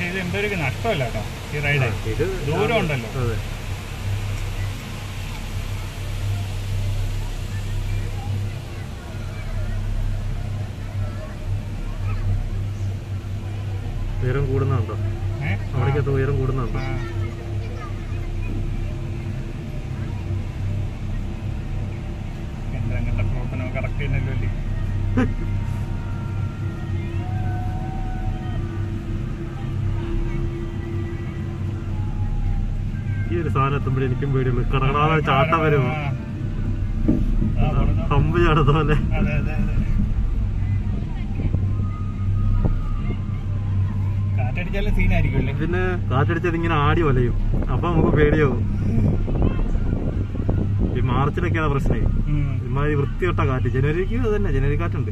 ഇത് എന്തൊരു നഷ്ടമല്ല കേട്ടോ ഈ റൈഡ് ഇത് ദൂരം ഉണ്ടല്ലോ അതെ ഉയരം കൂടുന്നുണ്ടോ ഏഹ് അവിടേക്കകത്ത് ഉയരം കൂടുന്നുണ്ടോ യന്ത്രങ്ങളുടെ പ്രവർത്തനം കറക്റ്റ് ചെയ്യുന്നല്ലോ അല്ലേ ഈ ഒരു സാധനം എത്തുമ്പോഴേ എനിക്കും പേടിയുള്ളൂ കടകടാതെ ചാട്ടം വരുമോ ആ, പോണത്. ഹമ്പ് ചാടുന്ന പോലെ അതെ അതെ അതെ കാറ്റടിച്ചാലും സീനായിരിക്കും അല്ലേ പിന്നെ കാറ്റടിച്ചത് ഇങ്ങനെ ആടി വലയും അപ്പൊ നമുക്ക് പേടിയാവും ഈ മാർച്ചിലൊക്കെയാണ് പ്രശ്നേ ഉം. ഇമാതിരി വൃത്തികെട്ട കാറ്റ് ജനുവരിക്ക് അത് തന്നെ ജനുവരി കാറ്റുണ്ട്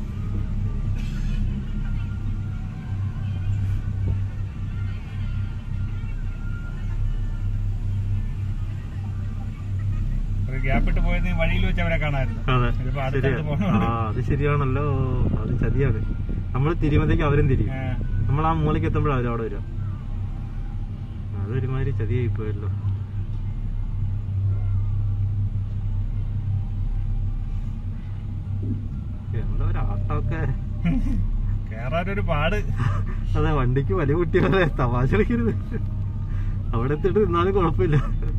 ഒരു ഗ്യാപ്പ് ഇട്ട് പോയത് വഴിയിൽ വെച്ച് അവരെ കാണാമായിരുന്നു അതെ ഇതിപ്പോ ശരിയാ അടുത്തടുത്ത് പോകണം ആ അത് ശരിയാണല്ലോ അത് ചതിയാണ് നമ്മൾ തിരിയുമ്പോഴത്തേക്ക് അവരും തിരിയും ആ. നമ്മൾ ആ മൂലയ്ക്ക് എത്തുമ്പോഴും അവരും അവിടെ വരും അതൊരുമാതിരി ചതിയായി പോയല്ലോ എന്താ ഒരു ആട്ടമൊക്കെ കേറാനൊരു പാട് അതെ വണ്ടിക്ക് വലിയ കുട്ടികളെ തമാശ കളിക്കരുത് അവിടെ എത്തിയിട്ട് നിന്നാലും കുഴപ്പമില്ല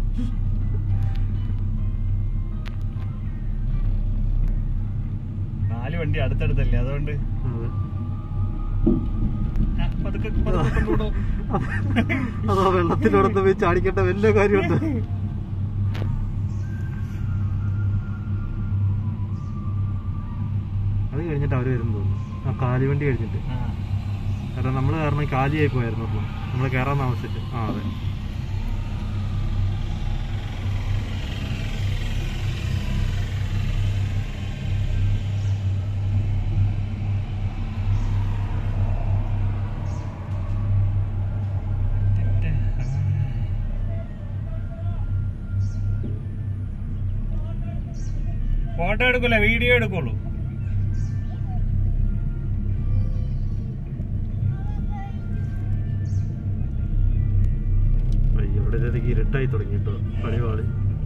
നാല് വണ്ടി അടുത്തടുത്തല്ലേ അതുകൊണ്ട് അതെ. ആ, പതുക്കെ പതുക്കെ കൊണ്ടുവിടൂ. അതോ വെള്ളത്തിനോടത്ത് പോയി ചാടിക്കേണ്ട വലിയ കാര്യമുണ്ട് അത് കഴിഞ്ഞിട്ട് അവര് വരും തോന്നുന്നു ആ കാലിവണ്ടി കഴിഞ്ഞിട്ട് ആ. കാരണം നമ്മള് കാരണം കാലിയായി പോയായിരുന്നു അപ്പൊ നമ്മള് കയറാൻ താമസിച്ചിട്ട് ആ അതെ ഫോട്ടോ എടുക്കൂല വീഡിയോ എടുക്കുള്ളൂ അയ്യോ ഇവിടെ ഇതൊക്കെ ഇരുട്ടായി തുടങ്ങി കേട്ടോ പണിപാളി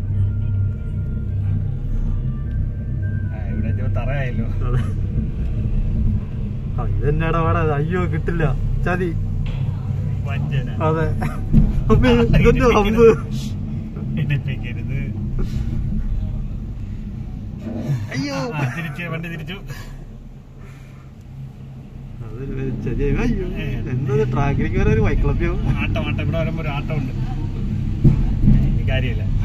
ആ, ഇവിടെ ഇപ്പൊ തറയായല്ലോ അതെ ആ ഇതെന്നാടാ പാടാ അയ്യോ കിട്ടില്ല ചതി വഞ്ചന അതെ അപ്പൊ ഇതെന്താ ഹമ്പ് ഇടിപ്പിക്കരുത് അയ്യോ ആ, തിരിച്ചു വണ്ടി തിരിച്ചു അതൊരു ചതിയായി അയ്യോ എന്താ ട്രാക്കിലേക്ക് വരാൻ ഒരു വൈക്ലബ്യോ ആട്ടം ആട്ടം ഇവിടെ വരുമ്പോ ഒരു ആട്ടം ഉണ്ട് കാര്യമില്ല